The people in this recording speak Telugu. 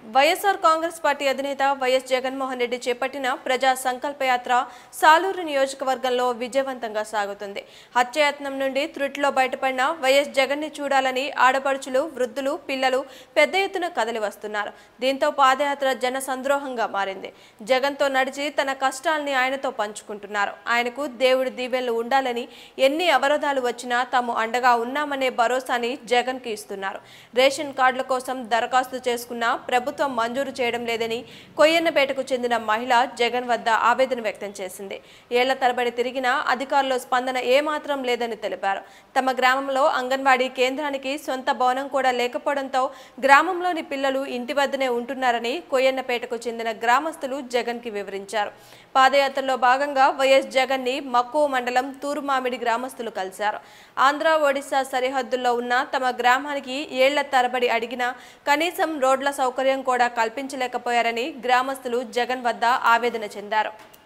వైఎస్ఆర్ కాంగ్రెస్ పార్టీ అధినేత వైఎస్ జగన్మోహన్ రెడ్డి చేపట్టిన ప్రజా సంకల్ప యాత్ర సాలూరు నియోజకవర్గంలో విజయవంతంగా సాగుతుంది హత్యాయత్నం నుండి త్రుటిలో బయటపడిన వైఎస్ జగన్ ని చూడాలని ఆడపడుచులు వృద్ధులు పిల్లలు పెద్ద ఎత్తున కదలి వస్తున్నారు దీంతో పాదయాత్ర జన సంద్రోహంగా మారింది జగన్తో నడిచి తన కష్టాల్ని ఆయనతో పంచుకుంటున్నారు ఆయనకు దేవుడి దీవెనలు ఉండాలని ఎన్ని అవరోధాలు వచ్చినా తాము అండగా ఉన్నామనే భరోసాని జగన్కి ఇస్తున్నారు రేషన్ కార్డుల కోసం దరఖాస్తు చేసుకున్న ప్రభుత్వం మంజూరు చేయడం లేదని కొయ్యన్నపేటకు చెందిన మహిళ జగన్ వద్ద ఆవేదన వ్యక్తం చేసింది ఏళ్ల తరబడి తిరిగినా అధికారుల స్పందన ఏమాత్రం లేదని తెలిపారు తమ గ్రామంలో అంగన్వాడీ కేంద్రానికి సొంత భవనం కూడా లేకపోవడంతో గ్రామంలోని పిల్లలు ఇంటి వద్దనే ఉంటున్నారని కొయ్యన్నపేటకు చెందిన గ్రామస్తులు జగన్కి వివరించారు పాదయాత్రలో భాగంగా వైఎస్ జగన్ ని మక్కువ మండలం తూరుమామిడి గ్రామస్తులు కలిశారు ఆంధ్ర ఒడిశా సరిహద్దుల్లో ఉన్న తమ గ్రామానికి ఏళ్ల తరబడి అడిగినా కనీసం రోడ్ల సౌకర్యం కూడా కల్పించలేకపోయారని గ్రామస్తులు జగన్ వద్ద ఆవేదన చెందారు